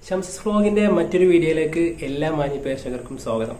ഷംസ് വ്ലോഗിന്റെ മറ്റൊരു വീഡിയോയിലേക്ക് എല്ലാ മാന്യ പ്രേക്ഷകർക്കും സ്വാഗതം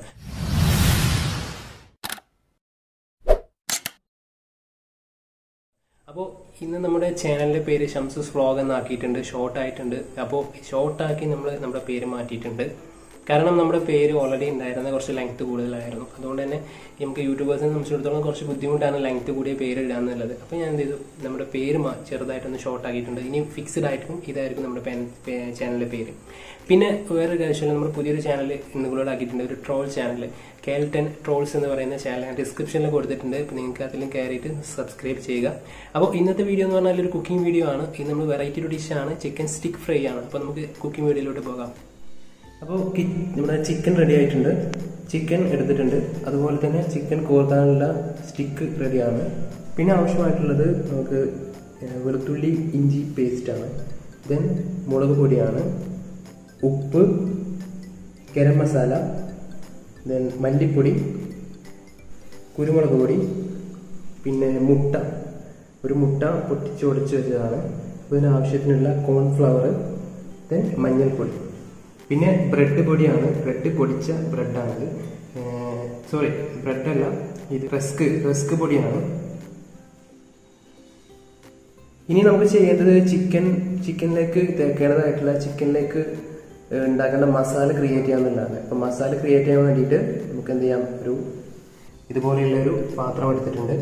അപ്പോൾ ഇന്ന് നമ്മുടെ ചാനലിന്റെ പേര് ഷംസസ് വ്ലോഗ് എന്നാക്കിയിട്ടുണ്ട് ഷോർട്ട് ആയിട്ടുണ്ട് അപ്പോൾ ഷോർട്ടാക്കി നമ്മൾ നമ്മുടെ പേര് മാറ്റിയിട്ടുണ്ട് കാരണം നമ്മുടെ പേര് ഓൾറെഡി ഉണ്ടായിരുന്ന കുറച്ച് ലെങ്ത് കൂടുതലായിരുന്നു അതുകൊണ്ട് തന്നെ നമുക്ക് യൂട്യൂബേഴ്സിനെ സംബന്ധിച്ചിടത്തോളം കുറച്ച് ബുദ്ധിമുട്ടാണ് ലെങ്ത് കൂടിയ പേര് ഇടാന്നുള്ളത് അപ്പോൾ ഞാൻ എന്ത് ചെയ്തു നമ്മുടെ പേര് മാ- ചെറുതായിട്ടൊന്ന് ഷോർട്ട് ആക്കിയിട്ടുണ്ട് ഇനി ഫിക്സ്ഡ് ആയിട്ടും ഇതായിരിക്കും നമ്മുടെ ചാനലിന്റെ പേര് പിന്നെ വേറൊരു കാര്യം നമ്മൾ പുതിയൊരു ചാനൽ ഇന്നുകൂടെ ആക്കിയിട്ടുണ്ട് ഒരു ട്രോൾ ചാനൽ കേൽട്ടൻ ട്രോൾസ് എന്ന് പറയുന്ന ചാനൽ ഞാൻ ഡിസ്ക്രിപ്ഷനിൽ കൊടുത്തിട്ടുണ്ട് അപ്പോൾ നിങ്ങൾക്ക് അതിലും കയറിയിട്ട് സബ്സ്ക്രൈബ് ചെയ്യുക അപ്പോൾ ഇന്നത്തെ വീഡിയോ എന്ന് പറഞ്ഞാൽ ഒരു കുക്കിംഗ് വീഡിയോ ആണ് ഇത് നമ്മൾ വെറൈറ്റി ഒരു ഡിഷാണ് ചിക്കൻ സ്റ്റിക്ക് ഫ്രൈ ആണ് അപ്പോൾ നമുക്ക് കുക്കിംഗ് വീഡിയോയിലോട്ട് പോകാം അപ്പോൾ നമ്മുടെ ചിക്കൻ റെഡി ആയിട്ടുണ്ട് ചിക്കൻ എടുത്തിട്ടുണ്ട് അതുപോലെ തന്നെ ചിക്കൻ കോർക്കാനുള്ള സ്റ്റിക്ക് റെഡിയാണ് പിന്നെ ആവശ്യമായിട്ടുള്ളത് നമുക്ക് ഏഹ്, വെളുത്തുള്ളി ഇഞ്ചി പേസ്റ്റാണ് ദെൻ മുളക് പൊടിയാണ് ഉപ്പ് ഗരം മസാല ദെൻ മല്ലിപ്പൊടി കുരുമുളക് പൊടി പിന്നെ മുട്ട ഒരു മുട്ട പൊട്ടിച്ച് ഒടിച്ച് വെച്ചതാണ് അതിന് ആവശ്യത്തിനുള്ള കോൺഫ്ലവർ ദെൻ മഞ്ഞൾപ്പൊടി പിന്നെ ബ്രെഡ് പൊടിയാണ് ബ്രെഡ് പൊടിച്ച ബ്രെഡാണിത് സോറി ബ്രെഡല്ല ഇത് റസ്ക് റസ്ക് പൊടിയാണ് ഇനി നമുക്ക് ചെയ്യേണ്ടത് ചിക്കൻ ചിക്കനിലേക്ക് തേക്കേണ്ടതായിട്ടുള്ള ചിക്കനിലേക്ക് ഉണ്ടാക്കേണ്ട മസാല ക്രിയേറ്റ് ചെയ്യാന്നുള്ളതാണ് അപ്പൊ മസാല ക്രിയേറ്റ് ചെയ്യാൻ വേണ്ടിയിട്ട് നമുക്ക് എന്ത് ചെയ്യാം ഒരു ഇതുപോലെയുള്ള ഒരു പാത്രം എടുത്തിട്ടുണ്ട്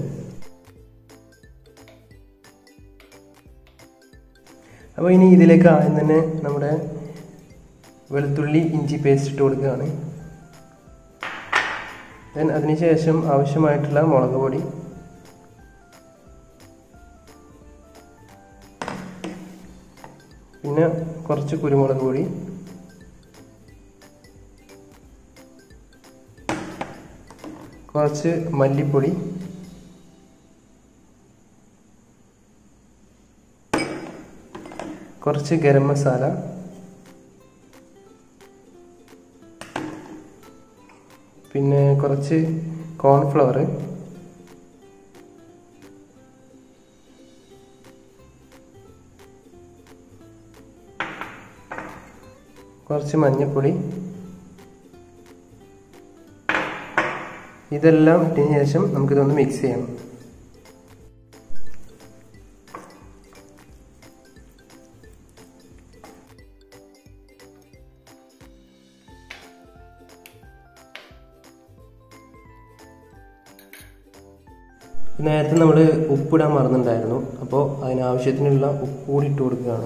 അപ്പോൾ ഇനി ഇതിലേക്ക് ആദ്യം തന്നെ നമ്മുടെ വെളുത്തുള്ളി ഇഞ്ചി പേസ്റ്റ് ഇട്ട് കൊടുക്കുകയാണ് ദെൻ അതിനുശേഷം ആവശ്യമായിട്ടുള്ള മുളക് പൊടി പിന്നെ കുറച്ച് കുരുമുളക് പൊടി കുറച്ച് മല്ലിപ്പൊടി കുറച്ച് ഗരം മസാല പിന്നെ കുറച്ച് കോൺഫ്ലവർ കുറച്ച് മഞ്ഞൾപ്പൊടി ഇതെല്ലാം ഇട്ടതിന് ശേഷം നമുക്കിതൊന്ന് മിക്സ് ചെയ്യണം നേരത്തെ നമ്മൾ ഉപ്പിടാൻ മറന്നിട്ടുണ്ടായിരുന്നു അപ്പോൾ അതിനാവശ്യത്തിനുള്ള ഉപ്പ് കൂടി ഇട്ട് കൊടുക്കുകയാണ്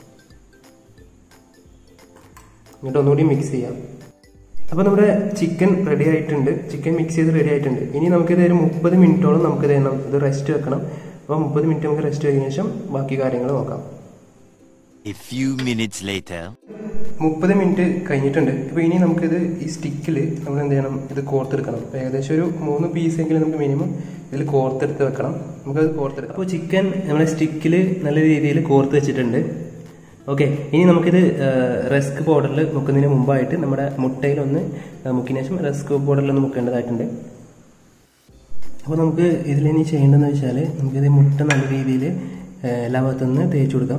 എന്നിട്ട് ഒന്നുകൂടി മിക്സ് ചെയ്യാം അപ്പോൾ നമ്മുടെ ചിക്കൻ റെഡി ആയിട്ടുണ്ട് ചിക്കൻ മിക്സ് ചെയ്ത് റെഡി ആയിട്ടുണ്ട് ഇനി നമുക്കിത് ഒരു മുപ്പത് മിനിറ്റോളം നമുക്ക് ഇത് ഇത് റെസ്റ്റ് വെക്കണം അപ്പോൾ മുപ്പത് മിനിറ്റ് നമുക്ക് റെസ്റ്റ് കഴിഞ്ഞ ശേഷം ബാക്കി കാര്യങ്ങൾ നോക്കാം A few minutes later. മുപ്പത് മിനിറ്റ് കഴിഞ്ഞിട്ടുണ്ട് അപ്പോൾ ഇനി നമുക്കിത് ഈ സ്റ്റിക്കിൽ നമ്മൾ എന്ത് ചെയ്യണം ഇത് കോർത്തെടുക്കണം അപ്പോൾ ഏകദേശം ഒരു മൂന്ന് പീസെങ്കിലും നമുക്ക് മിനിമം ഇതിൽ കോർത്തെടുത്ത് വെക്കണം നമുക്കത് കോർത്തെടുക്കാം അപ്പോൾ ചിക്കൻ നമ്മുടെ സ്റ്റിക്കിൽ നല്ല രീതിയിൽ കോർത്ത് വെച്ചിട്ടുണ്ട് ഓക്കെ ഇനി നമുക്കിത് റസ്ക് പൗഡറിൽ മുക്കുന്നതിന് മുമ്പായിട്ട് നമ്മുടെ മുട്ടയിലൊന്ന് മുക്കിന് ശേഷം റസ്ക് പൗഡറിലൊന്ന് മുക്കേണ്ടതായിട്ടുണ്ട് അപ്പോൾ നമുക്ക് ഇതിലിനി ചെയ്യേണ്ടതെന്ന് വെച്ചാൽ നമുക്കിത് മുട്ട നല്ല രീതിയിൽ എല്ലാ ഭാഗത്തുനിന്ന് തേച്ച് കൊടുക്കാം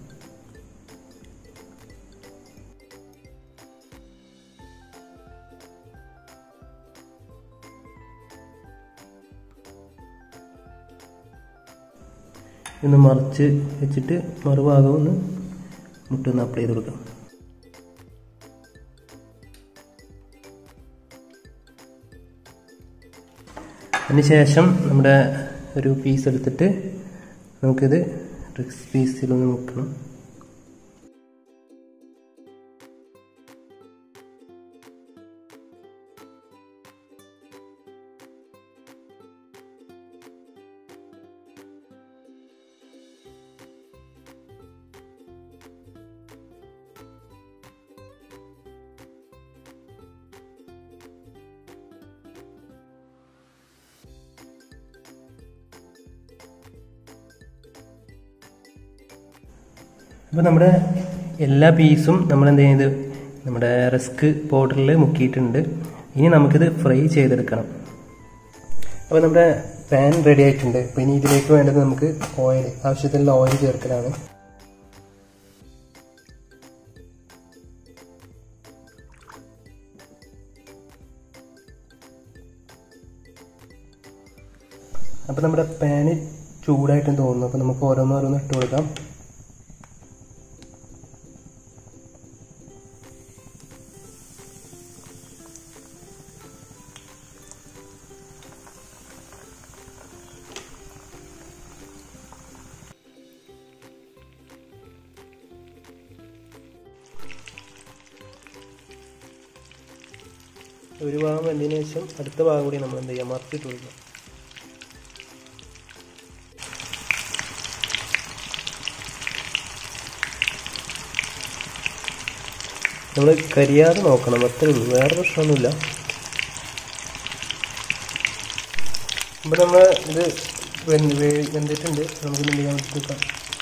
ഒന്ന് മറിച്ച് വെച്ചിട്ട് മറുഭാഗം ഒന്ന് മുട്ടൊന്ന് അപ്ലൈ ചെയ്ത് കൊടുക്കാം അതിനുശേഷം നമ്മുടെ ഒരു പീസ് എടുത്തിട്ട് നമുക്കിത് റിക്സ് പീസിലൊന്ന് മുക്കണം അപ്പോൾ നമ്മുടെ എല്ലാ പീസും നമ്മൾ എന്ത് ചെയ്യുന്നത് നമ്മുടെ റിസ്ക് പൗഡറിൽ മുക്കിയിട്ടുണ്ട് ഇനി നമുക്കിത് ഫ്രൈ ചെയ്തെടുക്കണം അപ്പോൾ നമ്മുടെ പാൻ റെഡി ആയിട്ടുണ്ട് അപ്പോൾ ഇനി ഇതിലേക്ക് വേണ്ടത് നമുക്ക് ഓയിൽ ആവശ്യത്തിനുള്ള ഓയിൽ ചേർക്കലാണ് അപ്പോൾ നമ്മുടെ പാന് ചൂടായിട്ടും തോന്നുന്നു അപ്പോൾ നമുക്ക് ഓരോന്നോരോന്ന് ഇട്ട് കൊടുക്കാം ഒരു ഭാഗം വെന്തതിന് ശേഷം അടുത്ത ഭാഗം കൂടി നമ്മൾ എന്ത് ചെയ്യാം മറച്ചിട്ട് കൊടുക്കുക നമ്മൾ കരിയാതെ നോക്കണം അത്രേ ഉള്ളൂ വേറെ പ്രശ്നമൊന്നുമില്ല അപ്പോൾ നമ്മൾ ഇത് വെന്ത് വേ- വെന്തിട്ടുണ്ട് നമുക്ക് എന്ത് ചെയ്യാൻ വെക്കാം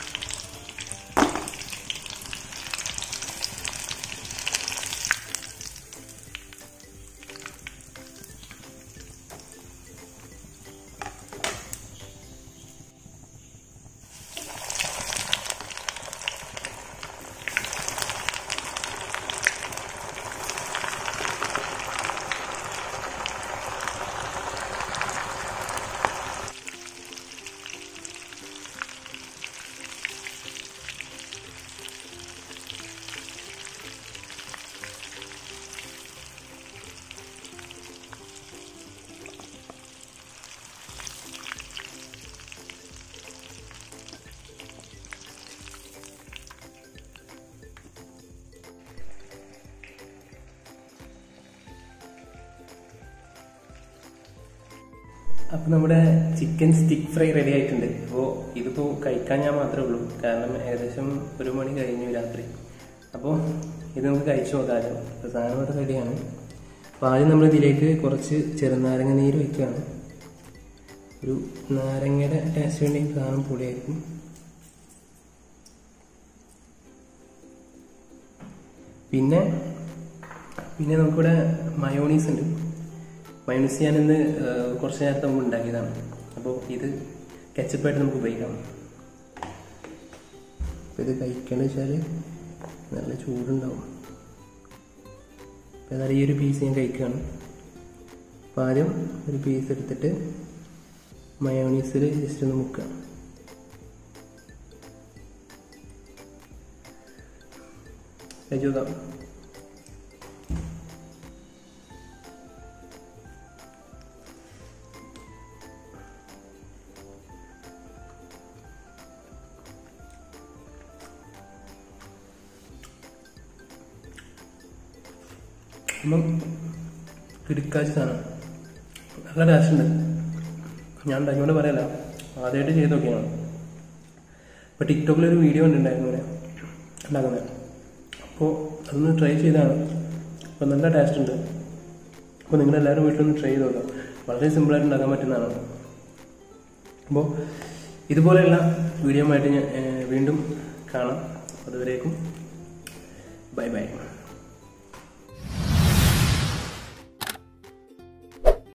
അപ്പോൾ നമ്മുടെ ചിക്കൻ സ്റ്റിക്ക് ഫ്രൈ റെഡി ആയിട്ടുണ്ട് അപ്പോൾ ഇതിപ്പോൾ കഴിക്കാൻ ഞാൻ മാത്രമേ ഉള്ളൂ കാരണം ഏകദേശം ഒരു മണി കഴിഞ്ഞു രാത്രി അപ്പോൾ ഇത് നമുക്ക് കഴിച്ചു നോക്കാമല്ലോ അപ്പോൾ സാധനം ഇവിടെ റെഡിയാണ് അപ്പോൾ ആദ്യം നമ്മൾ ഇതിലേക്ക് കുറച്ച് ചെറുനാരങ്ങ നീര് വയ്ക്കുകയാണ് ഒരു നാരങ്ങയുടെ ടേസ്റ്റ് വേണ്ടി സാധനം പൊടിയായിരിക്കും പിന്നെ പിന്നെ നമുക്കിവിടെ മയോണീസ് ഉണ്ട് മയോണീസ് ഞാൻ ഇന്ന് ഏഹ്, കുറച്ച് നേരത്തെ മുമ്പ് ഉണ്ടാക്കിയതാണ് അപ്പോൾ ഇത് കെച്ചപ്പായിട്ട് നമുക്ക് ഉപയോഗിക്കാം അപ്പോൾ ഇത് കഴിക്കണമെന്ന് വെച്ചാൽ നല്ല ചൂടുണ്ടാവും അപ്പോൾ ഏതായാലും ഈ ഒരു പീസ് ഞാൻ കഴിക്കുകയാണ് അപ്പോൾ ആദ്യം ഒരു പീസ് എടുത്തിട്ട് മയോണീസിൽ ജസ്റ്റ് ഒന്ന് മുക്കുക കഴിച്ചു നോക്കാം അപ്പം കിടക്കാച്ച സാധനം നല്ല ടേസ്റ്റ് ഉണ്ട് ഞാൻ ഉണ്ടാക്കിയോണ്ട് പറയല്ല ആദ്യമായിട്ട് ചെയ്ത് നോക്കിയാണ് ഇപ്പോൾ ടിക്ടോക്കിൽ ഒരു വീഡിയോ കണ്ടിട്ടുണ്ടായിരുന്നു ഇങ്ങനെ ഉണ്ടാക്കുന്നത് അപ്പോൾ അതൊന്ന് ട്രൈ ചെയ്താണ് അപ്പോൾ നല്ല ടേസ്റ്റ് ഉണ്ട് അപ്പോൾ നിങ്ങളെല്ലാവരും വീട്ടിലൊന്ന് ട്രൈ ചെയ്ത് നോക്കാം വളരെ സിമ്പിളായിട്ട് ഉണ്ടാക്കാൻ പറ്റുന്നതാണ് അപ്പോൾ ഇതുപോലെയുള്ള വീഡിയോ ആയിട്ട് ഞാൻ ഏഹ്, വീണ്ടും കാണാം അതുവരേക്കും ബൈ ബൈ